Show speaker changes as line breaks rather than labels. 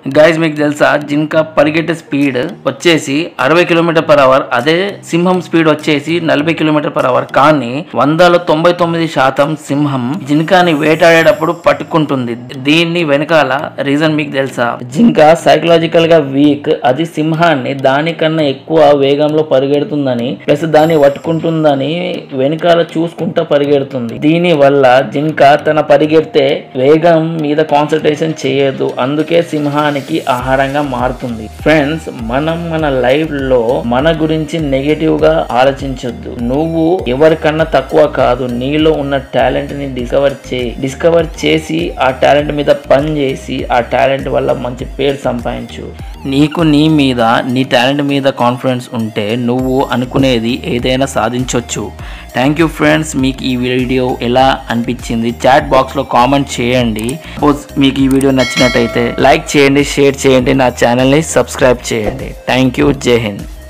guys మీకు తెలుసా జింక పరిగెట్టే స్పీడ్ వచ్చేసి అరవై కిలోమీటర్ పర్ అవర్ అదే సింహం స్పీడ్ వచ్చేసి నలభై కిలోమీటర్ పర్ అవర్ కానీ వందలో తొంభై తొమ్మిది శాతం సింహం జింకని వేటాడేటప్పుడు పట్టుకుంటుంది దీన్ని వెనకాల రీజన్ మీకు తెలుసా జింక సైకలాజికల్ గా వీక్ అది సింహాన్ని దానికన్నా ఎక్కువ వేగంలో పరిగెడుతుందని ప్లస్ దాన్ని పట్టుకుంటుందని వెనకాల చూసుకుంటా పరిగెడుతుంది దీని వల్ల జింక తన పరిగెడితే వేగం మీద కాన్సన్ట్రేషన్ చేయదు అందుకే సింహానికి ఆహారంగా మారుతుంది ఫ్రెండ్స్ మనం మన లైఫ్ లో మన గురించి నెగటివ్ గా ఆలోచించొద్దు నువ్వు ఎవరికన్నా తక్కువ కాదు నీలో ఉన్న టాలెంట్ ని డిస్కవర్ చేయి డిస్కవర్ చేసి ఆ టాలెంట్ మీద పని చేసి ఆ టాలెంట్ వల్ల మంచి పేరు సంపాదించు నీకు నీ మీద నీ టాలెంట్ మీద కాన్ఫిడెన్స్ ఉంటే నువ్వు అనుకునేది ఏదైనా సాధించవచ్చు థ్యాంక్ యూ ఫ్రెండ్స్ మీకు ఈ వీడియో ఎలా అనిపించింది చాట్ బాక్స్లో కామెంట్ చేయండి సపోజ్ మీకు ఈ వీడియో నచ్చినట్టయితే లైక్ చేయండి షేర్ చేయండి నా ఛానల్ని సబ్స్క్రైబ్ చేయండి థ్యాంక్ యూ జై హింద్